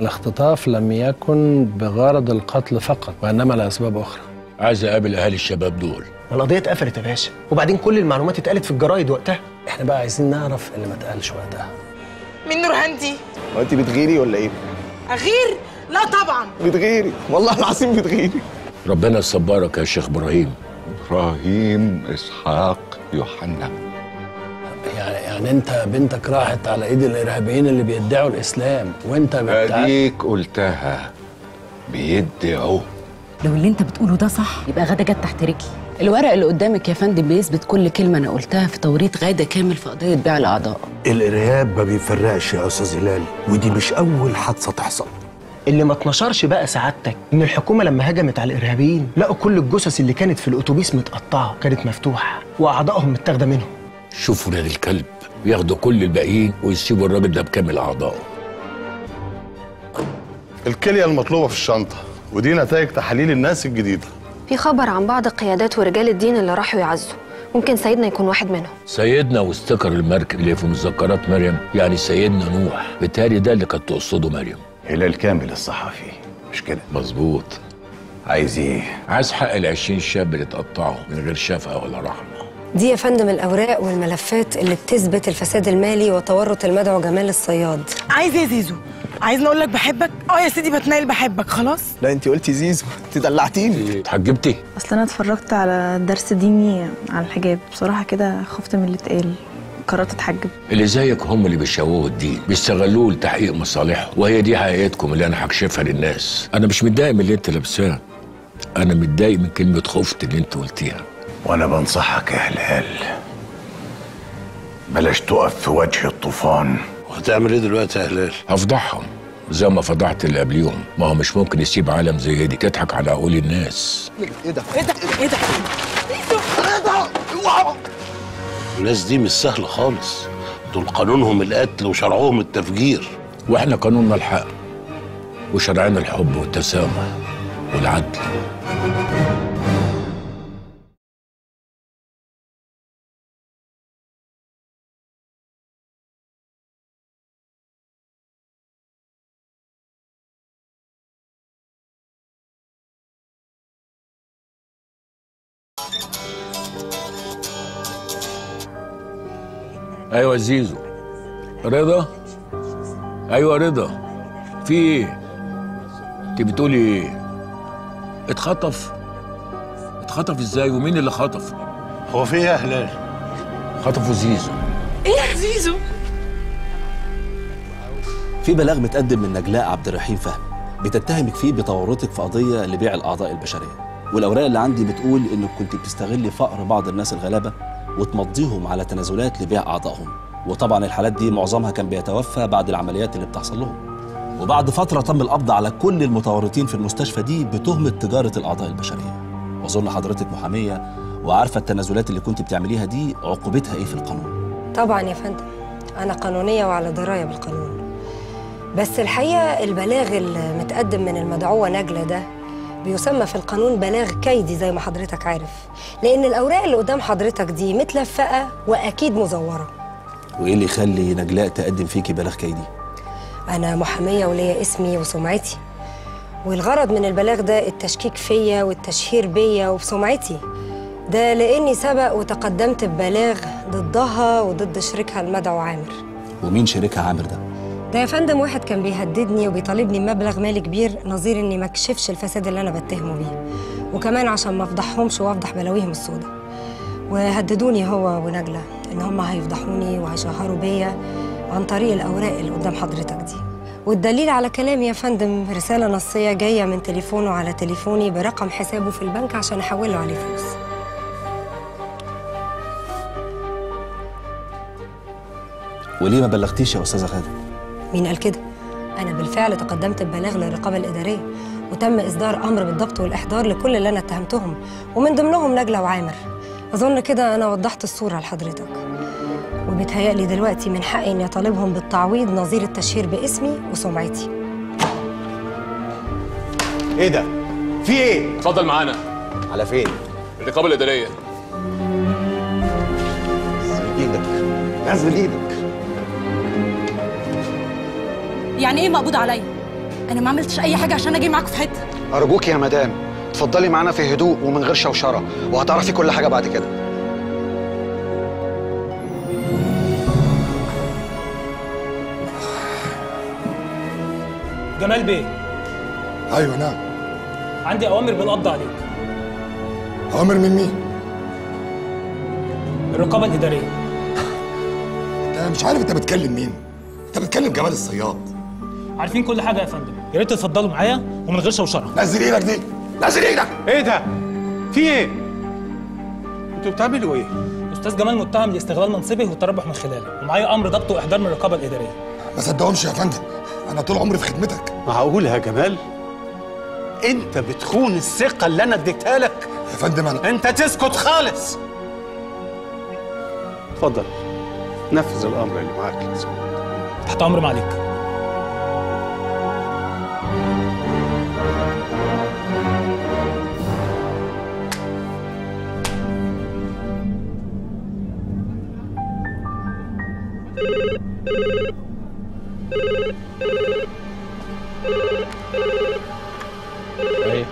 الاختطاف لم يكن بغرض القتل فقط وإنما لأسباب أخرى عايز اقابل اهالي الشباب دول القضيه اتقفلت يا باشا وبعدين كل المعلومات اتقالت في الجرايد وقتها احنا بقى عايزين نعرف اللي ما اتقالش وقتها مين نورهاندي هو انت بتغيري ولا ايه؟ اغير لا طبعا بتغيري والله العظيم بتغيري ربنا يصبرك يا شيخ ابراهيم ابراهيم اسحاق يوحنا يعني يعني انت بنتك راحت على ايد الارهابيين اللي بيدعوا الاسلام وانت بتاع... اديك قلتها بيدعوا لو اللي انت بتقوله ده صح يبقى غدا جت تحت رجلي الورق اللي قدامك يا فندم بيثبت كل كلمه انا قلتها في توريط غاده كامل في قضيه بيع الاعضاء الارهاب ما بيفرقش يا استاذ هلال ودي مش اول حادثه تحصل اللي ما اتنشرش بقى سعادتك ان الحكومه لما هجمت على الارهابيين لقوا كل الجثث اللي كانت في الاتوبيس متقطعه كانت مفتوحه واعضائهم متاخده منهم شوفوا ولاد الكلب ياخدوا كل الباقيين ويسيبوا الراجل ده بكامل اعضائه الكلية المطلوبة في الشنطة ودي نتائج تحاليل الناس الجديدة في خبر عن بعض القيادات ورجال الدين اللي راحوا يعزوا ممكن سيدنا يكون واحد منهم سيدنا واستكر المركب اللي في مذكرات مريم يعني سيدنا نوح بالتالي ده اللي كانت تقصده مريم هلال كامل الصحفي مش كده مظبوط عايز ايه عايز حق ال 20 شاب اللي اتقطعوا من غير شفقه ولا رحمه دي يا فندم الأوراق والملفات اللي بتثبت الفساد المالي وتورط المدعو جمال الصياد عايز ايه يا زيزو عايزني اقول لك بحبك اه يا سيدي بتنايل بحبك خلاص لا انت قلتي زيزو انت دلعتيني اتحجبتي اصل انا اتفرجت على درس ديني عن الحجاب بصراحه كده خفت من اللي اتقال قررت اتحجب اللي زيك هم اللي بيشوهوا الدين بيستغلوه لتحقيق مصالحهم وهي دي حقيقتكم اللي انا هكشفها للناس انا مش متضايق من اللي انت لابساه انا متضايق من كلمه خفت اللي انت قلتيها وانا بنصحك يا هلال بلاش تقف في وجه الطوفان وهتعمل ايه دلوقتي يا هلال؟ هفضحهم زي ما فضحت اللي قبليهم ما هو مش ممكن يسيب عالم زي دي تضحك على عقول الناس ايه ده؟ ايه ده ايه ده الناس دي مش سهلة خالص دول قانونهم القتل وشرعهم التفجير واحنا قانوننا الحق وشرعنا الحب والتسامح والعدل ايوه زيزو رضا ايوه رضا في ايه انت بتقولي ايه اتخطف اتخطف ازاي ومين اللي خطفه هو في ايه يا هلال؟ خطفوا زيزو ايه يا زيزو في بلاغ متقدم من نجلاء عبد الرحيم فهمي بتتهمك فيه بتورطك في قضيه لبيع الاعضاء البشريه والاوراق اللي عندي بتقول انك كنت بتستغلي فقر بعض الناس الغلابه وتمضيهم على تنازلات لبيع اعضائهم وطبعا الحالات دي معظمها كان بيتوفى بعد العمليات اللي بتحصل لهم وبعد فتره تم القبض على كل المتورطين في المستشفى دي بتهمه تجاره الاعضاء البشريه واظن حضرتك محاميه وعارفه التنازلات اللي كنت بتعمليها دي عقوبتها ايه في القانون طبعا يا فندم أنا قانونية وعلى دراية بالقانون بس الحقيقة البلاغ المتقدم من المدعوة نجلة ده بيسمى في القانون بلاغ كيدي زي ما حضرتك عارف لأن الأوراق اللي قدام حضرتك دي متلفقة وأكيد مزورة وايه اللي يخلي نجلاء تقدم فيكي بلاغ كيدي أنا محامية وليا اسمي وسمعتي والغرض من البلاغ ده التشكيك فيا والتشهير بيا وبسمعتي ده لأني سبق وتقدمت ببلاغ ضدها وضد شريكها المدعو عامر ومين شريكها عامر ده ده يا فندم واحد كان بيهددني وبيطالبني بمبلغ مالي كبير نظير اني ما اكشفش الفساد اللي انا بتهمه بيه وكمان عشان ما افضحهمش وافضح بلاويهم السوداء وهددوني هو ونجلة ان هم هيفضحوني وهيشهروا بيا عن طريق الاوراق اللي قدام حضرتك دي والدليل على كلامي يا فندم رسالة نصية جاية من تليفونه على تليفوني برقم حسابه في البنك عشان احوله عليه فلوس وليه ما بلغتيش يا استاذه غاده مين قال كده؟ أنا بالفعل تقدمت ببلاغ للرقابة الإدارية وتم إصدار أمر بالضبط والإحضار لكل اللي أنا اتهمتهم ومن ضمنهم نجلة وعامر أظن كده أنا وضحت الصورة لحضرتك وبيتهيألي دلوقتي من حقي إني أطالبهم بالتعويض نظير التشهير باسمي وسمعتي ايه ده؟ في ايه؟ اتفضل معانا على فين؟ الرقابه الاداريه ايدك نزل ايدك يعني ايه مقبوض عليا انا ما عملتش اي حاجه عشان اجي معاكم في حته ارجوك يا مدام اتفضلي معانا في هدوء ومن غير شوشره وهتعرفي كل حاجه بعد كده جمال بيه ايوه نعم عندي اوامر بالقبض عليك اوامر من مين؟ الرقابه الاداريه انا مش عارف انت بتكلم مين انت بتكلم جمال الصياد عارفين كل حاجه يا فندم يا ريت تتفضلوا معايا ومن غير شوشره نزل ايدك دي نزل ايدك ايه ده في ايه انتوا بتعملوا ايه استاذ جمال متهم لاستغلال منصبه والتربح من خلاله ومعايا امر ضبط واحضار من الرقابه الاداريه ما صدقهمش يا فندم انا طول عمري في خدمتك معقول يا جمال انت بتخون الثقه اللي انا اديتها لك يا فندم انا انت تسكت خالص اتفضل نفذ الامر اللي معاك تحت امر معاليك ايوه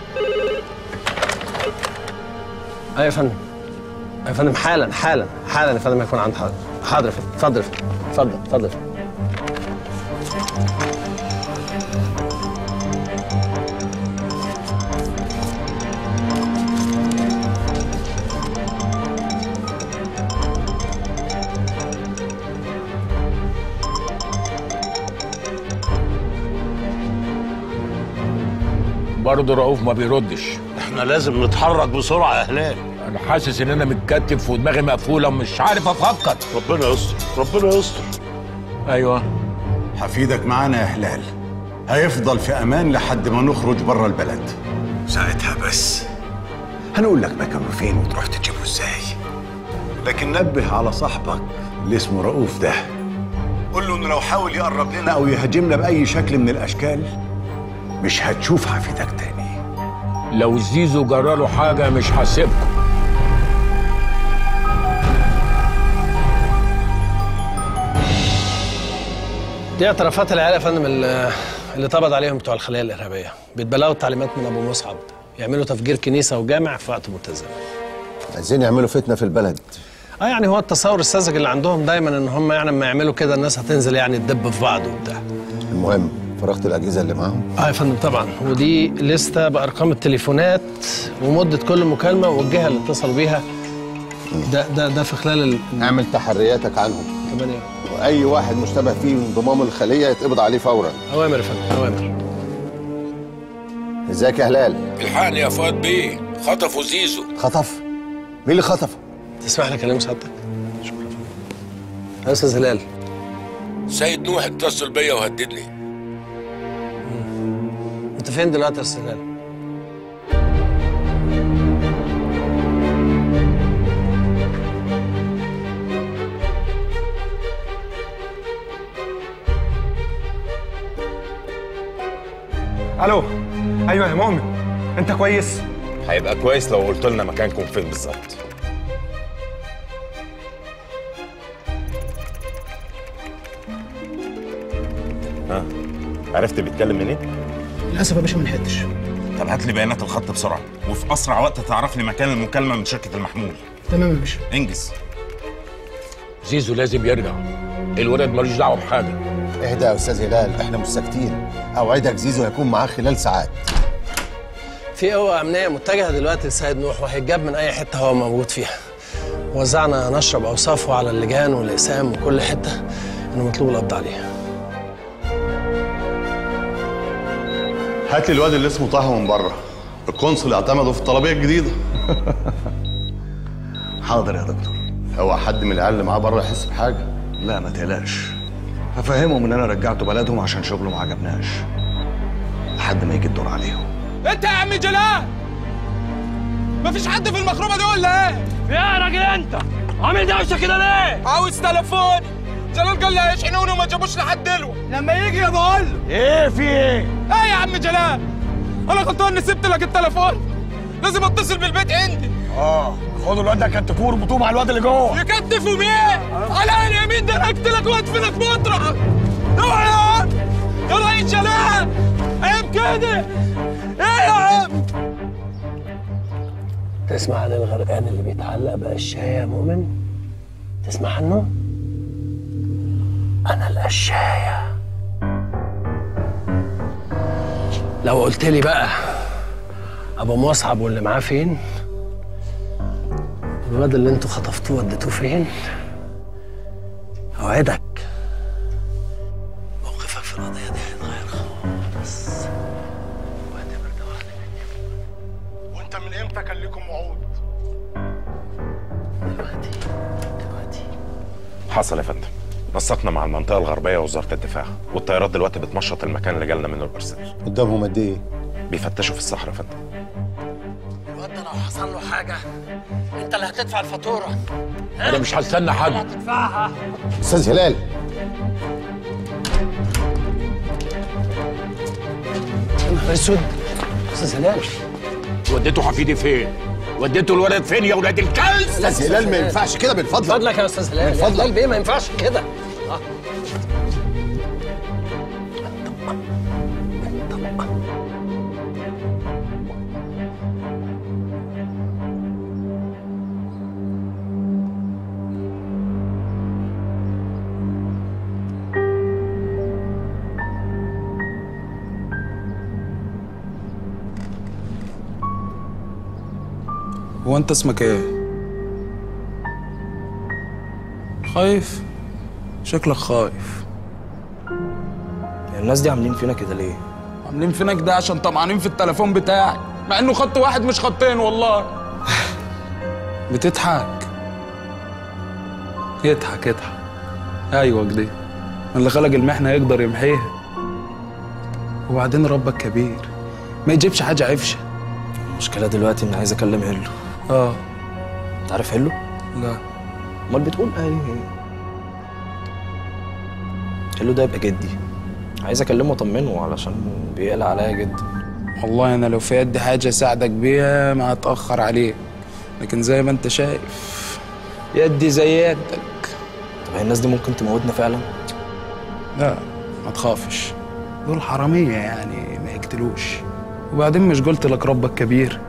ايوه يا فندم يا فندم حالا حالا حالا يا فندم هيكون عند حضرتك حاضر يا فندم اتفضل يا فندم اتفضل اتفضل يا فندم. برضه رؤوف ما بيردش احنا لازم نتحرك بسرعه يا هلال انا حاسس ان انا متكتف ودماغي مقفوله ومش عارف افكر ربنا يستر ربنا يستر ايوه هفيدك معانا يا هلال هيفضل في امان لحد ما نخرج بره البلد ساعتها بس هنقول لك مكانه فين وتروح تجيبه ازاي لكن نبه على صاحبك اللي اسمه رؤوف ده قول له انه لو حاول يقرب لنا او يهاجمنا باي شكل من الاشكال مش هتشوف حفيدك تاني لو زيزو جراله حاجه مش هسيبكم دي اعترافات العيال يا فندم اللي اللي اتقبض عليهم بتوع الخليه الارهابيه بيتبلغوا التعليمات من ابو مصعب يعملوا تفجير كنيسه وجامع في وقت متزامن عايزين يعملوا فتنه في البلد اه يعني هو التصور الساذج اللي عندهم دايما ان هم يعني لما يعملوا كده الناس هتنزل يعني تدب في بعض وبتاع المهم فرغت الاجهزه اللي معاهم اه يا فندم طبعا ودي لسته بارقام التليفونات ومده كل مكالمه والجهه اللي اتصلوا بيها ده ده ده في خلال ال... اعمل تحرياتك عنهم تمام واي واحد مشتبه فيه انضمام الخليه يتقبض عليه فورا اوامر يا فندم اوامر ازيك يا هلال الحقني يا فؤاد بيه خطفوا زيزو خطف مين اللي خطفه تسمح لي اكلم سعادتك شكرا يا فندم يا استاذ هلال سيد نوح اتصل بيا وهددني انت فين دلوقتي يا استاذ هلال الو ايوه يا مؤمن انت كويس هيبقى كويس لو قلت لنا مكانكم فين بالظبط ها عرفت بيتكلم منين؟ للاسف يا باشا ما لحقتش طب هات لي بيانات الخط بسرعه وفي اسرع وقت تعرف لي مكان المكالمه من شركه المحمول تمام يا باشا انجز زيزو لازم يرجع الولد ملوش دعوه بحاجه اهدى يا استاذ هلال احنا مش ساكتين اوعدك زيزو هيكون معاه خلال ساعات في قوة أمنية متجهة دلوقتي لسيد نوح وهيتجاب من أي حتة هو موجود فيها. وزعنا نشرب أوصافه على اللجان والأقسام وكل حتة إنه مطلوب القبض عليه. هات لي الواد اللي اسمه طه من بره القنصل اعتمده في الطلبيه الجديده حاضر يا دكتور هو حد من العيال اللي معاه بره يحس بحاجه لا ما تقلقش هفهمهم ان انا رجعته بلدهم عشان شغله ما عجبناش لحد ما يجي الدور عليهم انت يا عم جلال مفيش حد في المخروبه دي ولا ايه؟ يا راجل انت عامل دوشه كده ليه؟ عاوز تليفوني جلال قال لي هيشحنوني وما جابوش لحد دلوقتي لما يجي بقول ايه في ايه؟ ايه يا عم جلال؟ انا غلطان اني سبت لك التليفون لازم اتصل بالبيت عندي اه خدوا الواد ده كتفوه وربطوه مع الواد اللي جوه يكتفوا بيه؟ على اليمين ده انا اقتلك وادفنك مطرح اوعى يا ريس جلال عليهم كده ايه يا عم تسمع عن الغرقان اللي بيتعلق بقشاية يا مؤمن؟ تسمع عنه؟ أنا القشاية لو قلت لي بقى أبو مصعب واللي معاه فين؟ الواد اللي انتوا خطفتوه وديتوه فين؟ أوعدك موقفك في القضية دي هيتغير خالص وانت من امتى كان لكم وعود حصل يا فندم نسقنا مع المنطقة الغربية ووزارة الدفاع والطيارات دلوقتي بتمشط المكان اللي جالنا منه الإرسال قدامهم قد ايه؟ بيفتشوا في الصحراء يا فندم الواد ده لو حصل له حاجة أنت اللي هتدفع الفاتورة انا مش هستنى حد هتدفعها استاذ هلال يا نهار اسود استاذ هلال وديتوا حفيدي فين؟ وديتوا الولد فين يا ولاد الكلب؟ استاذ هلال ما ينفعش كده من فضلك فضلك يا استاذ هلال من يا فضلك هلال بيه ما ينفعش كده آه. هو انت اسمك ايه خايف شكلك خايف الناس دي عاملين فينا كده ليه؟ عاملين فينك ده عشان طمعانين في التليفون بتاعك مع انه خط واحد مش خطين والله بتضحك يضحك يضحك ايوه كده اللي خلق المحنه يقدر يمحيها وبعدين ربك كبير ما يجيبش حاجه عفشه المشكلة دلوقتي إني عايز أكلم هلو اه أنت عارف هلو؟ لا أمال بتقول إيه؟ هلو ده يبقى جدي عايز أكلمه أطمنه علشان بيقلق عليا جدا والله انا لو في يدي حاجه اساعدك بيها ما هتاخر عليك لكن زي ما انت شايف يدي زي يدك طب هي الناس دي ممكن تموتنا فعلا؟ لا ما تخافش دول حراميه يعني ما يقتلوش وبعدين مش قلت لك ربك كبير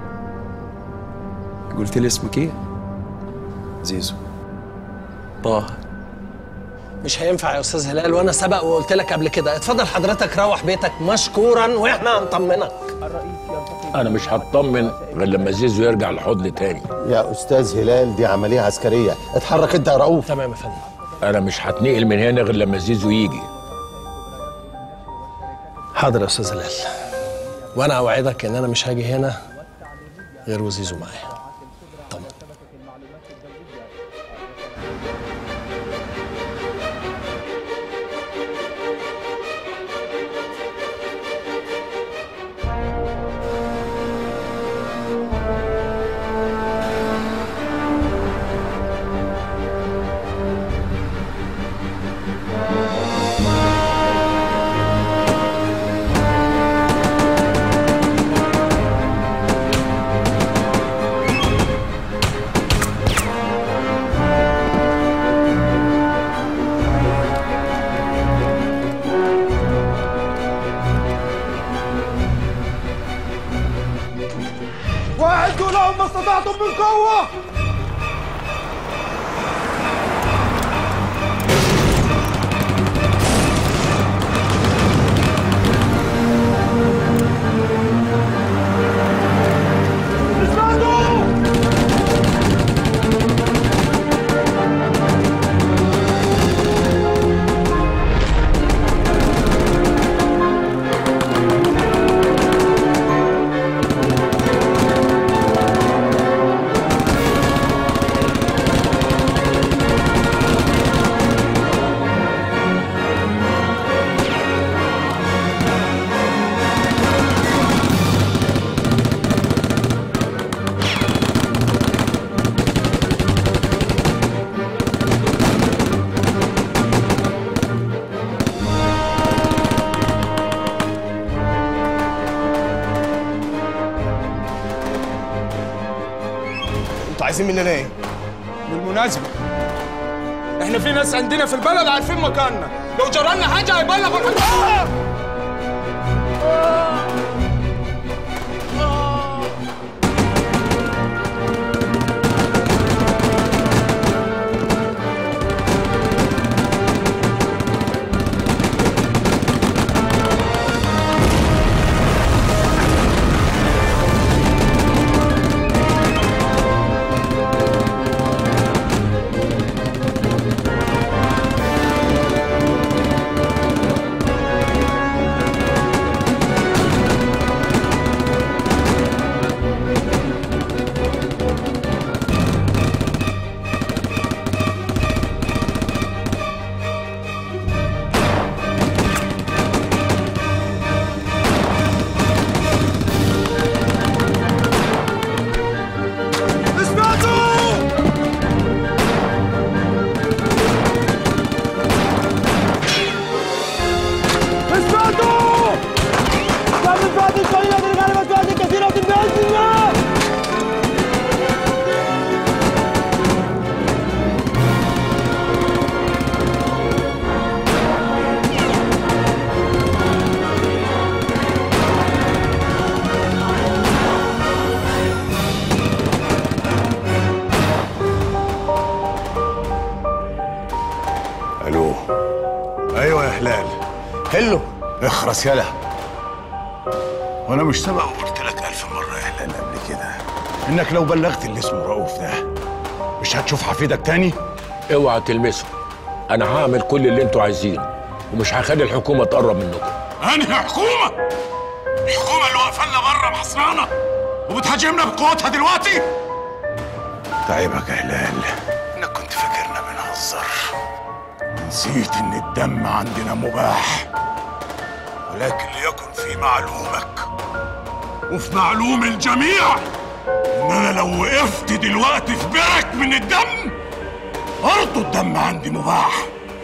قلت لي اسمك ايه زيزو طه مش هينفع يا استاذ هلال وانا سبق وقلت لك قبل كده اتفضل حضرتك روح بيتك مشكورا واحنا هنطمنك انا مش هطمن غير لما زيزو يرجع الحضن تاني يا استاذ هلال دي عمليه عسكريه اتحرك انت يا رؤوف تمام يا فندم انا مش هتنقل من هنا غير لما زيزو يجي حاضر يا استاذ هلال وانا اوعدك ان انا مش هاجي هنا غير وزيزو معايا طمن واعدوا لهم ما استطعتم من قوه انتوا عايزين مننا ايه؟ بالمناسبة احنا في ناس عندنا في البلد عارفين مكاننا لو جرالنا حاجة هيبلغوا الحكومة اثبتوا! كم الفئات القليلة من غلبة فئات كثيرة بإذن الله! الو ايوه يا هلال هلو اخرس يلا وانا مش سبق وقلت لك الف مره يا هلال قبل كده انك لو بلغت اللي اسمه رؤوف ده مش هتشوف حفيدك تاني اوعى تلمسه انا هعمل كل اللي انتوا عايزينه ومش هخلي الحكومه تقرب منكم انهي حكومه الحكومه اللي واقفه لنا بره محصرانا وبتهاجمنا بقوتها دلوقتي تعبك يا هلال انك كنت فاكرنا بنهزر نسيت ان الدم عندنا مباح ولكن ليكن في معلومك وفي معلوم الجميع ان انا لو وقفت دلوقتي في برك من الدم برضه الدم عندي مباح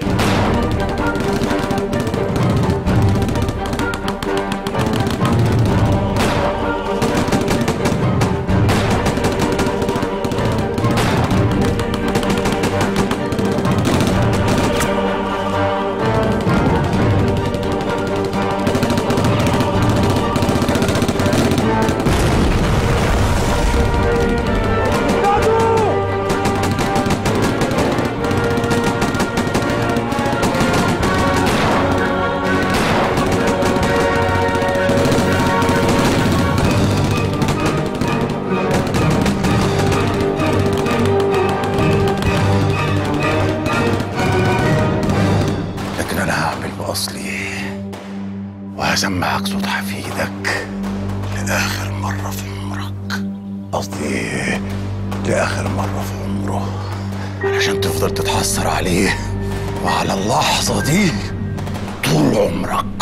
لكن انا هعمل باصلي وهسمعك صوت حفيدك لاخر مره في عمرك قصدي لاخر مره في عمره علشان تفضل تتحسر عليه وعلى اللحظه دي طول عمرك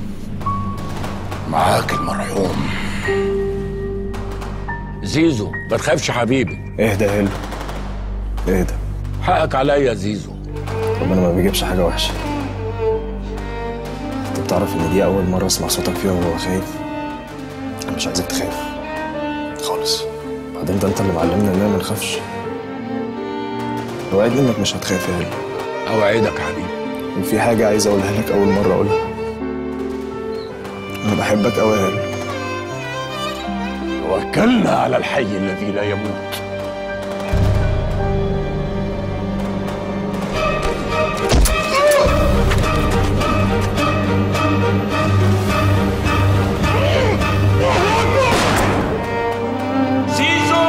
معاك المرحوم زيزو ما تخافش حبيبي اهدى يا هلو اهدى حقك عليا يا زيزو ربنا ما بيجيبش حاجة وحشة انت بتعرف ان دي أول مرة أسمع صوتك فيها وهو خايف أنا مش عايزك تخاف خالص بعدين ده انت اللي معلمنا اننا ما نخافش اوعدني انك مش هتخاف يا هلو اوعدك يا حبيبي وفي حاجة عايز أقولها لك أول مرة أقولها أنا بحبك أوي يا هلو توكلنا على الحي الذي لا يموت زيزو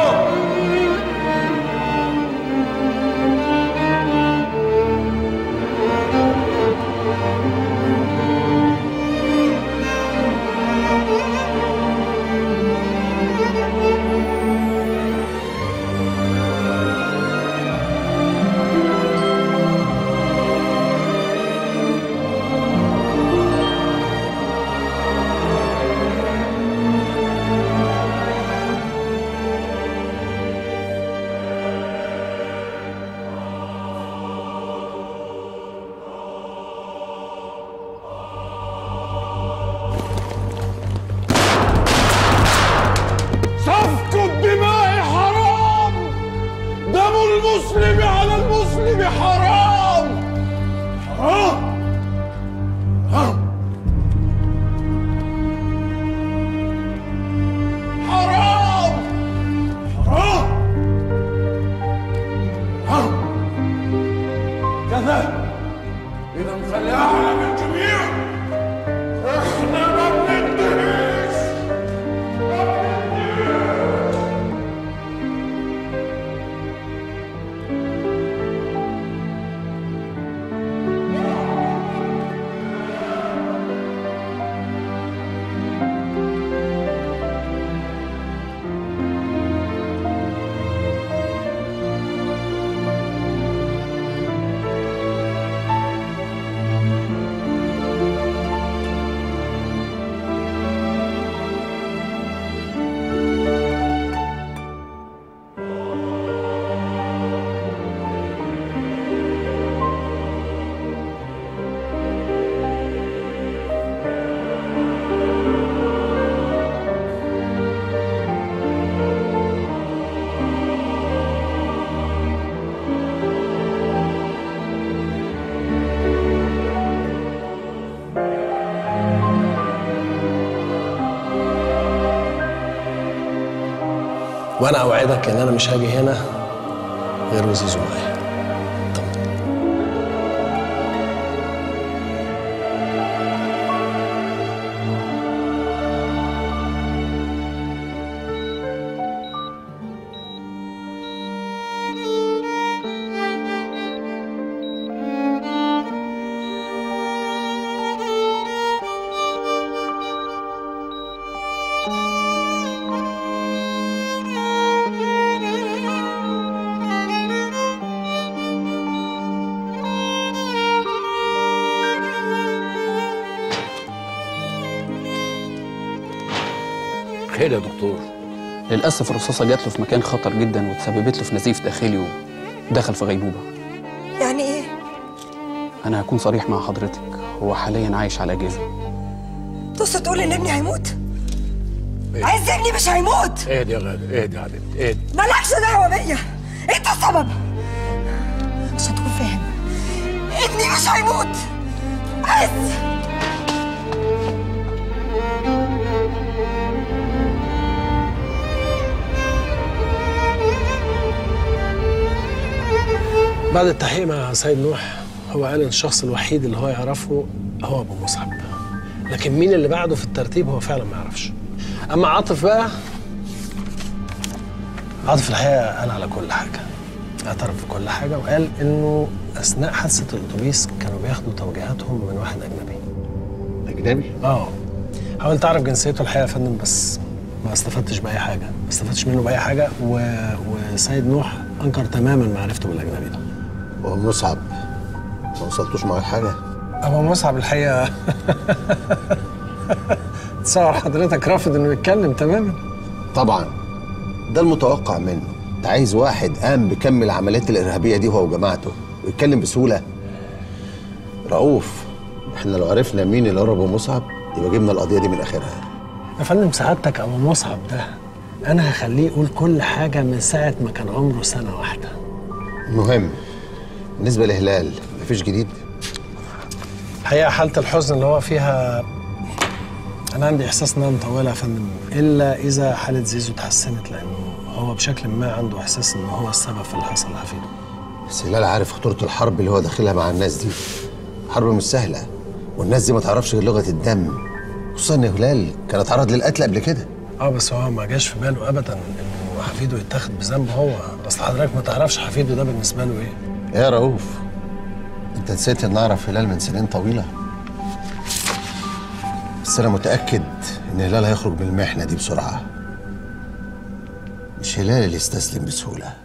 ده إذا نخليها أعلى من الجميع إحنا ما بننتهيش وانا اوعدك ان انا مش هاجي هنا غير وزيزو معايا خير يا دكتور للأسف الرصاصة جات له في مكان خطر جدا وتسببت له في نزيف داخلي ودخل في غيبوبة يعني ايه أنا هكون صريح مع حضرتك هو حاليا عايش على أجهزة تقصد تقول ان ابني هيموت عايز ابني مش هيموت اهدي يا غالي اهدي يا حبيبتي اهدي مالكش دعوه بيا انت السبب عشان تكون فاهم ابني مش هيموت بس بعد التحقيق مع سيد نوح هو قال ان الشخص الوحيد اللي هو يعرفه هو ابو مصعب لكن مين اللي بعده في الترتيب هو فعلا ما يعرفش اما عاطف بقى عاطف الحقيقه قال على كل حاجه اعترف بكل حاجه وقال انه اثناء حادثه الاتوبيس كانوا بياخدوا توجيهات من واحد اجنبي اجنبي اه حاولت اعرف جنسيته الحقيقه يا فندم بس ما استفدتش باي حاجه ما استفدتش منه باي حاجه و... وسيد نوح انكر تماما معرفته بالاجنبي ده ومصعب ما وصلتوش معاه حاجه ابو مصعب الحقيقه تصور حضرتك رافض انه يتكلم تماما طبعا ده المتوقع منه انت عايز واحد قام بكم العمليات الارهابيه دي هو وجماعته ويتكلم بسهوله رؤوف احنا لو عرفنا مين اللي قرب ابو مصعب يبقى جبنا القضيه دي من اخرها يا فندم سعادتك ابو مصعب ده انا هخليه يقول كل حاجه من ساعه ما كان عمره سنه واحده المهم بالنسبه لهلال مفيش جديد الحقيقه حاله الحزن اللي هو فيها انا عندي احساس انها مطوله يا فندم الا اذا حاله زيزو اتحسنت لانه هو بشكل ما عنده احساس ان هو السبب في اللي حصل لحفيده بس هلال عارف خطوره الحرب اللي هو داخلها مع الناس دي حرب مش سهله والناس دي ما تعرفش غير لغه الدم خصوصا ان هلال كان اتعرض للقتل قبل كده اه بس هو ما جاش في باله ابدا انه حفيده يتاخد بذنب هو اصل حضرتك ما تعرفش حفيده ده بالنسبه له ايه يا رؤوف انت نسيت ان اعرف هلال من سنين طويله بس انا متاكد ان هلال هيخرج من المحنه دي بسرعه مش هلال اللي يستسلم بسهوله